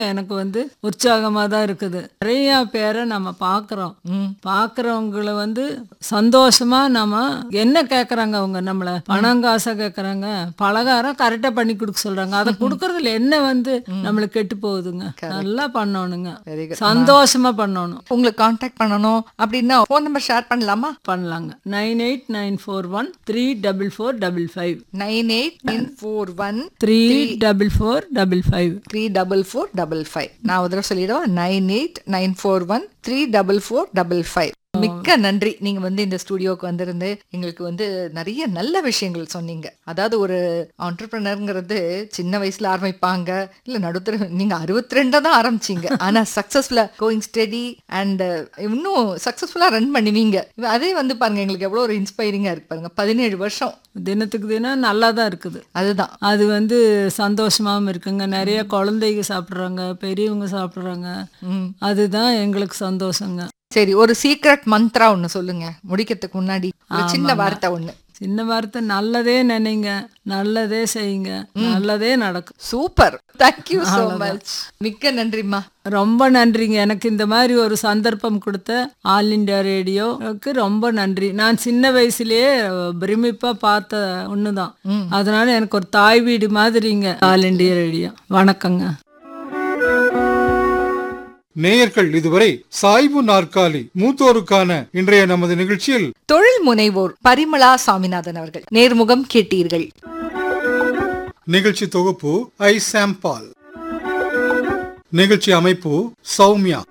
எனக்கு வந்து உற்சாகமா தான் இருக்குது நிறைய பேரை நம்ம பார்க்குறோம் பார்க்குறவங்கள வந்து சந்தோஷமா நம்ம என்ன கேட்குறாங்க அவங்க நம்மளை பணம் காசை கேட்குறாங்க பலகாரம் கரெக்டாக பண்ணி கொடுக்க சொல்றாங்க அதை கொடுக்கறதுல என்ன வந்து நம்மளுக்கு கெட்டு போகுதுங்க நல்லா பண்ணணுங்க Very good. சந்தோஷமா பண்ணணும் உங்களை காண்டாக்ட் பண்ணணும் அப்படின்னா ஃபோன் நம்பர் ஷேர் பண்ணலாமா பண்ணலாங்க nine eight nine four one three double four double five nine eight nine four one three double four double five three double four double five நான் ஒரு தடவை சொல்லிடவா nine eight nine four one three double four double five மிக்க நன்றி நீங்க வந்து இந்த ஸ்டுடியோக்கு வந்திருந்து எங்களுக்கு வந்து நிறைய நல்ல விஷயங்கள் சொன்னீங்க அதாவது ஒரு ஆண்டர்பிரினருங்கிறது சின்ன வயசுல ஆரம்பிப்பாங்க இல்ல நடுத்தர நீங்க அறுபத்தி ரெண்டா தான் ஆரம்பிச்சீங்க ஆனா சக்சஸ்ஃபுல்லா கோயிங் ஸ்டெடி அண்ட் இன்னும் சக்சஸ்ஃபுல்லா ரன் பண்ணுவீங்க அதே வந்து பாருங்க எங்களுக்கு எவ்வளவு ஒரு இன்ஸ்பைரிங்கா இருக்கு பாருங்க பதினேழு வருஷம் தினத்துக்கு தினம் நல்லா தான் இருக்குது அதுதான் அது வந்து சந்தோஷமாவும் இருக்குங்க நிறைய குழந்தைங்க சாப்பிட்றாங்க பெரியவங்க சாப்பிட்றாங்க அதுதான் எங்களுக்கு சந்தோஷங்க சரி ஒரு சீக்ரெட் மந்த்ரா ஒண்ணு சொல்லுங்க முடிக்கிறதுக்கு முன்னாடி ஒரு சின்ன வார்த்தை ஒண்ணு சின்ன வார்த்தை நல்லதே நினைங்க நல்லதே செய்யுங்க நல்லதே நடக்கும் சூப்பர் தேங்க்யூ so மச் மிக்க நன்றிம்மா ரொம்ப நன்றிங்க எனக்கு இந்த மாதிரி ஒரு சந்தர்ப்பம் கொடுத்த ஆல் இண்டியா ரேடியோவுக்கு ரொம்ப நன்றி நான் சின்ன வயசுலயே பிரமிப்பா பார்த்த ஒண்ணுதான் அதனால எனக்கு ஒரு தாய் வீடு மாதிரிங்க ஆல் இண்டியா ரேடியோ வணக்கங்க நேயர்கள் இதுவரை சாய்வு நாற்காலி மூத்தோருக்கான இன்றைய நமது நிகழ்ச்சியில் தொழில் முனைவோர் பரிமளா சாமிநாதன் அவர்கள் நேர்முகம் கேட்டீர்கள் நிகழ்ச்சி தொகுப்பு ஐ சாம் பால் நிகழ்ச்சி அமைப்பு சௌமியா